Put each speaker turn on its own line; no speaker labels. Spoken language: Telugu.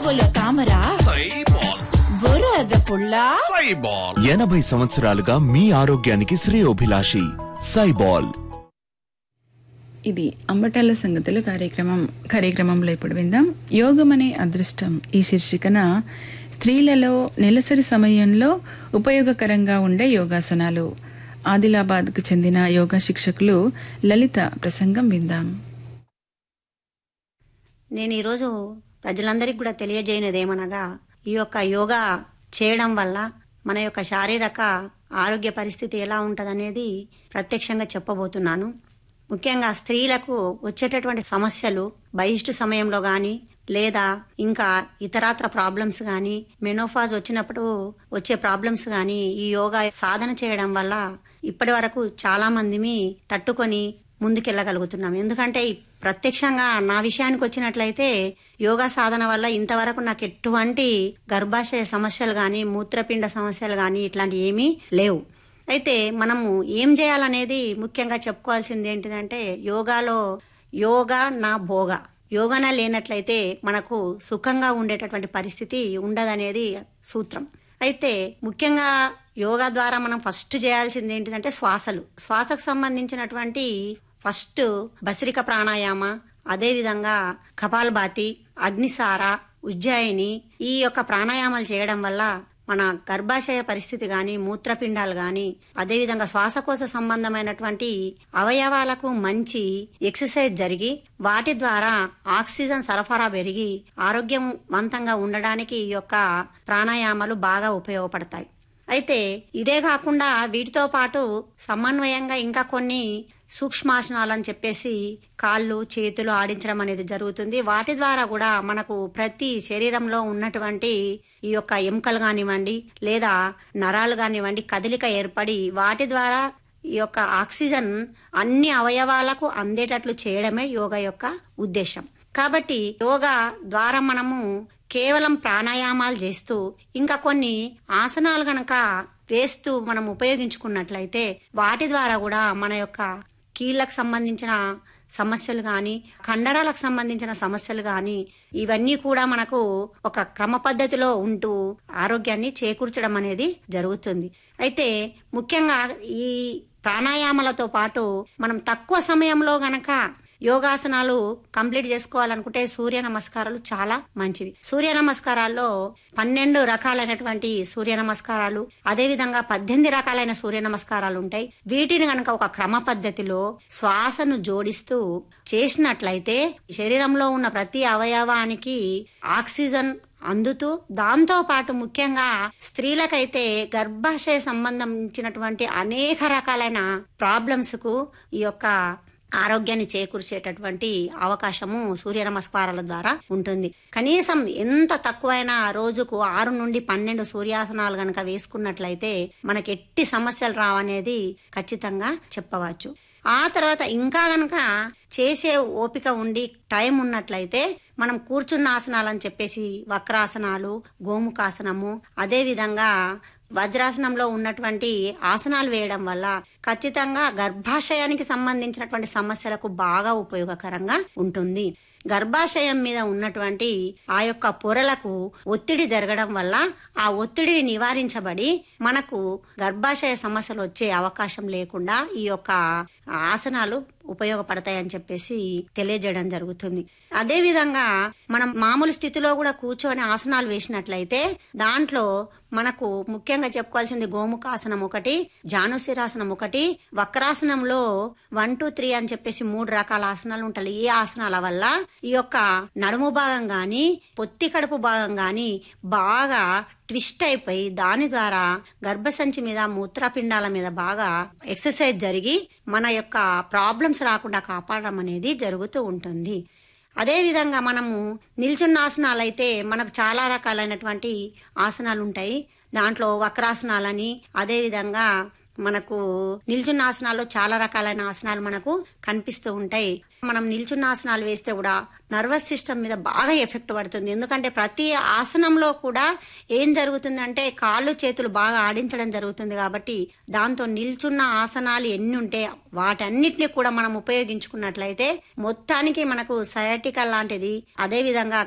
బురద తామర
సైబాల్
బురద పుల్ల
సైబాల్
ఎనభై సంవత్సరాలుగా మీ ఆరోగ్యానికి శ్రేయోభిలాషి సైబాల్
ఇది అంబటాల సంగతుల కార్యక్రమం కార్యక్రమంలో ఇప్పుడు విందాం యోగం అనే అదృష్టం ఈ శీర్షికన స్త్రీలలో నెలసరి సమయంలో ఉపయోగకరంగా ఉండే యోగాసనాలు ఆదిలాబాద్కు చెందిన యోగా శిక్షకులు లలిత ప్రసంగం విందాం
నేను ఈరోజు ప్రజలందరికీ కూడా తెలియజేయనిది ఏమనగా ఈ యొక్క యోగా చేయడం వల్ల మన యొక్క శారీరక ఆరోగ్య పరిస్థితి ఎలా ఉంటుందనేది ప్రత్యక్షంగా చెప్పబోతున్నాను ముఖ్యంగా స్త్రీలకు వచ్చేటటువంటి సమస్యలు బహిష్టు సమయంలో కానీ లేదా ఇంకా ఇతరాత్ర ప్రాబ్లమ్స్ కానీ మెనోఫాజ్ వచ్చినప్పుడు వచ్చే ప్రాబ్లమ్స్ కానీ ఈ యోగా సాధన చేయడం వల్ల ఇప్పటి వరకు చాలా మందిని తట్టుకొని ముందుకెళ్ళగలుగుతున్నాం ఎందుకంటే ఈ ప్రత్యక్షంగా నా విషయానికి వచ్చినట్లయితే యోగా సాధన వల్ల ఇంతవరకు నాకు ఎటువంటి గర్భాశయ సమస్యలు కానీ మూత్రపిండ సమస్యలు కానీ ఇట్లాంటివి ఏమీ లేవు అయితే మనము ఏం చేయాలనేది ముఖ్యంగా చెప్పుకోవాల్సింది ఏంటిదంటే యోగాలో యోగా నా భోగ యోగాన లేనట్లయితే మనకు సుఖంగా ఉండేటటువంటి పరిస్థితి ఉండదనేది సూత్రం అయితే ముఖ్యంగా యోగా ద్వారా మనం ఫస్ట్ చేయాల్సింది ఏంటిదంటే శ్వాసలు శ్వాసకు సంబంధించినటువంటి ఫస్ట్ బసిరిక ప్రాణాయామ అదేవిధంగా కపాల్భాతి అగ్నిసార ఉజ్జాయిని ఈ యొక్క ప్రాణాయామాలు చేయడం వల్ల మన గర్భాశయ పరిస్థితి కానీ మూత్రపిండాలు కానీ అదేవిధంగా శ్వాసకోశ సంబంధమైనటువంటి అవయవాలకు మంచి ఎక్సర్సైజ్ జరిగి వాటి ద్వారా ఆక్సిజన్ సరఫరా పెరిగి ఆరోగ్యవంతంగా ఉండడానికి ఈ యొక్క ప్రాణాయామాలు బాగా ఉపయోగపడతాయి అయితే ఇదే కాకుండా వీటితో పాటు సమన్వయంగా ఇంకా కొన్ని సూక్ష్మాసనాలు అని చెప్పేసి కాళ్ళు చేతులు ఆడించడం అనేది జరుగుతుంది వాటి ద్వారా కూడా మనకు ప్రతి శరీరంలో ఉన్నటువంటి ఈ యొక్క ఎముకలు కానివ్వండి లేదా నరాలు కానివ్వండి కదలిక ఏర్పడి వాటి ద్వారా ఈ యొక్క ఆక్సిజన్ అన్ని అవయవాలకు అందేటట్లు చేయడమే యోగా యొక్క ఉద్దేశం కాబట్టి యోగా ద్వారా మనము కేవలం ప్రాణాయామాలు చేస్తూ ఇంకా కొన్ని ఆసనాలు గనక వేస్తూ మనం ఉపయోగించుకున్నట్లయితే వాటి ద్వారా కూడా మన యొక్క కీళ్ళకు సంబంధించిన సమస్యలు కానీ కండరాలకు సంబంధించిన సమస్యలు కానీ ఇవన్నీ కూడా మనకు ఒక క్రమ పద్ధతిలో ఉంటూ ఆరోగ్యాన్ని చేకూర్చడం అనేది జరుగుతుంది అయితే ముఖ్యంగా ఈ ప్రాణాయామాలతో పాటు మనం తక్కువ సమయంలో గనక యోగాసనాలు కంప్లీట్ చేసుకోవాలనుకుంటే సూర్య నమస్కారాలు చాలా మంచివి సూర్య నమస్కారాల్లో పన్నెండు రకాలైనటువంటి సూర్య నమస్కారాలు అదేవిధంగా పద్దెనిమిది రకాలైన సూర్య నమస్కారాలు ఉంటాయి వీటిని గనక ఒక క్రమ పద్ధతిలో శ్వాసను జోడిస్తూ చేసినట్లయితే శరీరంలో ఉన్న ప్రతి అవయవానికి ఆక్సిజన్ అందుతూ దాంతో పాటు ముఖ్యంగా స్త్రీలకైతే గర్భాశయ సంబంధించినటువంటి అనేక రకాలైన ప్రాబ్లమ్స్ కు ఈ యొక్క ఆరోగ్యాన్ని చేకూర్చేటటువంటి అవకాశము సూర్య నమస్కారాల ద్వారా ఉంటుంది కనీసం ఎంత తక్కువైనా రోజుకు ఆరు నుండి పన్నెండు సూర్యాసనాలు గనక వేసుకున్నట్లయితే మనకి ఎట్టి సమస్యలు రావనేది ఖచ్చితంగా చెప్పవచ్చు ఆ తర్వాత ఇంకా గనక చేసే ఓపిక ఉండి టైం ఉన్నట్లయితే మనం కూర్చున్న ఆసనాలు అని చెప్పేసి వక్రాసనాలు గోముఖాసనము అదే విధంగా వజ్రాసనంలో ఉన్నటువంటి ఆసనాలు వేయడం వల్ల ఖచ్చితంగా గర్భాశయానికి సంబంధించినటువంటి సమస్యలకు బాగా ఉపయోగకరంగా ఉంటుంది గర్భాశయం మీద ఉన్నటువంటి ఆ యొక్క పొరలకు ఒత్తిడి జరగడం వల్ల ఆ ఒత్తిడిని నివారించబడి మనకు గర్భాశయ సమస్యలు వచ్చే అవకాశం లేకుండా ఈ యొక్క ఆసనాలు ఉపయోగపడతాయని చెప్పేసి తెలియజేయడం జరుగుతుంది అదే విధంగా మనం మామూలు స్థితిలో కూడా కూర్చొని ఆసనాలు వేసినట్లయితే దాంట్లో మనకు ముఖ్యంగా చెప్పుకోవాల్సింది గోముఖాసనం ఒకటి జానుశిరాసనం ఒకటి వక్రాసనంలో వన్ టూ త్రీ అని చెప్పేసి మూడు రకాల ఆసనాలు ఉంటాయి ఈ ఆసనాల వల్ల ఈ యొక్క నడుము భాగం గాని పొత్తి కడుపు భాగం గాని బాగా ట్విస్ట్ అయిపోయి దాని ద్వారా గర్భసంచి మీద మూత్రపిండాల మీద బాగా ఎక్సర్సైజ్ జరిగి మన యొక్క ప్రాబ్లమ్స్ రాకుండా కాపాడడం అనేది జరుగుతూ ఉంటుంది అదేవిధంగా మనము నిల్చున్న ఆసనాలు అయితే మనకు చాలా రకాలైనటువంటి ఆసనాలు ఉంటాయి దాంట్లో వక్రాసనాలని అదేవిధంగా మనకు నిల్చున్న ఆసనాల్లో చాలా రకాలైన ఆసనాలు మనకు కనిపిస్తూ ఉంటాయి మనం నిల్చున్న ఆసనాలు వేస్తే కూడా నర్వస్ సిస్టమ్ మీద బాగా ఎఫెక్ట్ పడుతుంది ఎందుకంటే ప్రతి ఆసనంలో కూడా ఏం జరుగుతుందంటే కాళ్ళు చేతులు బాగా ఆడించడం జరుగుతుంది కాబట్టి దాంతో నిల్చున్న ఆసనాలు ఎన్ని ఉంటే వాటన్నిటిని కూడా మనం ఉపయోగించుకున్నట్లయితే మొత్తానికి మనకు సయాటికల్ లాంటిది అదే విధంగా